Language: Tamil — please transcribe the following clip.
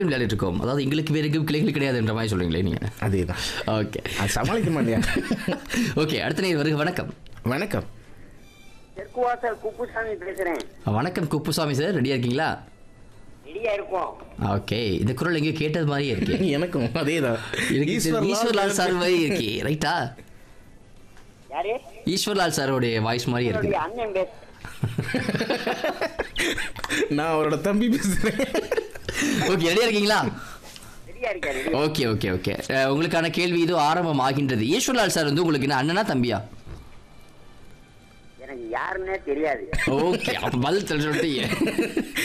விளையாடிட்டு இருக்கோம் அதாவது எங்களுக்கு வேறு எங்கும் கிளைகள் கிடையாதுன்ற மாதிரி சொல்றீங்களே நீங்க அதேதான் ஓகே அது சமாளிக்க மாட்டியா ஓகே அடுத்த நேர் வருக வணக்கம் வணக்கம் தெற்குவாசல் குப்புசாமி பேசுறேன் வணக்கம் குப்புசாமி சார் ரெடியா இருக்கீங்களா ரெடியா இருக்கோம் ஓகே இந்த குரல் எங்கேயோ கேட்டது மாதிரியே இருக்கு எனக்கும் அதேதான் எனக்கு ஈஸ்வர்லால் ஈஸ்வர்லால் சார் மாதிரி இருக்கு ரைட்டா யாரு ஈஸ்வர்லால் சாரோடைய வாய்ஸ் மாதிரி இருக்கு என்னுடைய அண்ணன் பேச நான் அவரோட தம்பி பேசுறேன் ஓகே ரெடியா இருக்கீங்களா ரெடியா இருக்கா ரெடி ஓகே ஓகே ஓகே அஹ், உங்களுக்கான கேள்வி இதோ ஆரம்பம் ஆகின்றது ஈஸ்வர்லால் சார் வந்து உங்களுக்கு என்ன அண்ணனா தம்பியா எனக்கு யாருன்னே தெரியாது ஓகே அப்ப பதில் சொல்லிட்டு